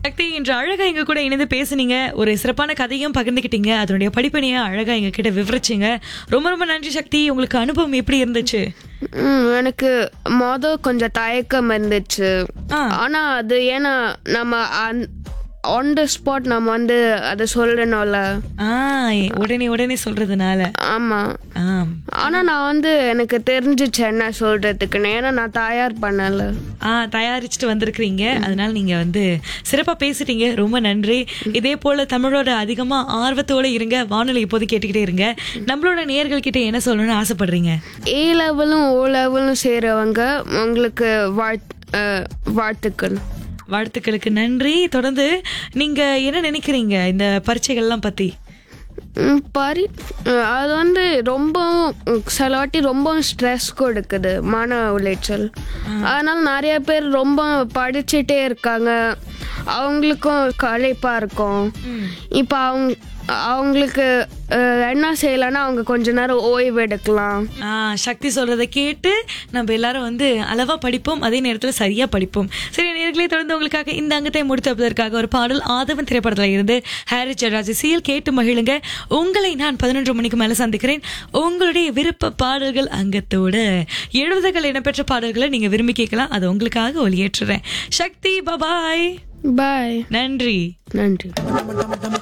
சக்தி இன்று அழகா எங்க கூட இணைந்து பேசுனீங்க ஒரு சிறப்பான கதையும் பகிர்ந்துக்கிட்டீங்க அதனுடைய படிப்பினைய அழகா எங்க கிட்ட விவரிச்சீங்க ரொம்ப ரொம்ப நன்றி சக்தி உங்களுக்கு அனுபவம் எப்படி இருந்துச்சு ம், எனக்கு மொத கொஞ்சம் தயக்கம் இருந்துச்சு ஆ. ஆனா அது ஏன்னா நம்ம ஆன் த ஸ்பாட் நம்ம வந்து அதை சொல்லணும்ல ஆ உடனே உடனே சொல்றதுனால ஆமா ஆம் ஆனா நான் வந்து எனக்கு தெரிஞ்சிச்சு என்ன சொல்றதுக்குன்னு ஏன்னா நான் தயார் பண்ணல ஆ தயாரிச்சுட்டு வந்திருக்கிறீங்க அதனால நீங்க வந்து சிறப்பா பேசிட்டீங்க ரொம்ப நன்றி இதே போல தமிழோட அதிகமா ஆர்வத்தோட இருங்க வானொலி இப்போது கேட்டுக்கிட்டே இருங்க நம்மளோட நேயர்கள் கிட்ட என்ன சொல்லணும்னு ஆசைப்படுறீங்க ஏ லெவலும் ஓ லெவலும் செய்கிறவங்க உங்களுக்கு வாழ்த் அஹ், வாழ்த்துக்கள் வாழ்த்துக்களுக்கு நன்றி தொடர்ந்து நீங்க என்ன நினைக்கிறீங்க இந்த பரீட்சைகள்லாம் பத்தி ம், பரி அஹ், அது வந்து ரொம்பவும் ம், சில வாட்டி ரொம்பவும் ஸ்ட்ரெஸ் கொடுக்குது மன உளைச்சல் அதனால நிறைய பேர் ரொம்ப படிச்சுட்டே இருக்காங்க அவங்களுக்கும் களைப்பாக இருக்கும் இப்போ அவங்க அவங்களுக்கு அஹ், என்ன செய்யலைன்னா அவங்க கொஞ்ச நேரம் ஓய்வு எடுக்கலாம் ஆ, சக்தி சொல்றதை கேட்டு நம்ம எல்லாரும் வந்து அளவா படிப்போம் அதே நேரத்துல சரியா படிப்போம் சரி நேர்களே தொடர்ந்து உங்களுக்காக இந்த அங்கத்தை முடித்ததற்காக ஒரு பாடல் ஆதவன் திரைப்படத்துல இருந்து ஹாரி ஜெயராஜ் சீல் கேட்டு மகிழுங்க உங்களை நான் பதினொன்று மணிக்கு மேல சந்திக்கிறேன் உங்களுடைய விருப்ப பாடல்கள் அங்கத்தோட எழுபதுகள் இடம்பெற்ற பாடல்களை நீங்க விரும்பி கேட்கலாம் அது உங்களுக்காக ஒளியேற்றுறேன் சக்தி பபாய் பாய் நன்றி நன்றி